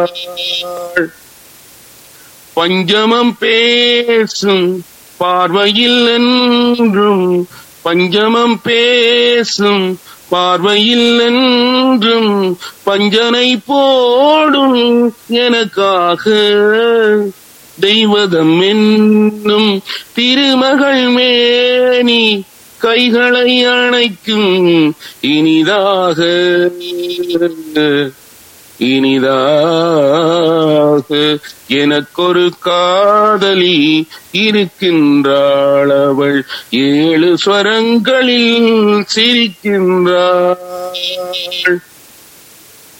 பஞ்சமம் பேசும் பார்வையில் என்றும் பஞ்சமம் பேசும் பார்வையில் என்றும் பஞ்சனை போடும் எனக்காக தெய்வதம் என்னும் திருமகள் மேனி கைகளை அணைக்கும் இனிதாக இனிதாக எனக்கொரு காதலி இருக்கின்றாள் அவள் ஏழு ஸ்வரங்களில் சிரிக்கின்றாள்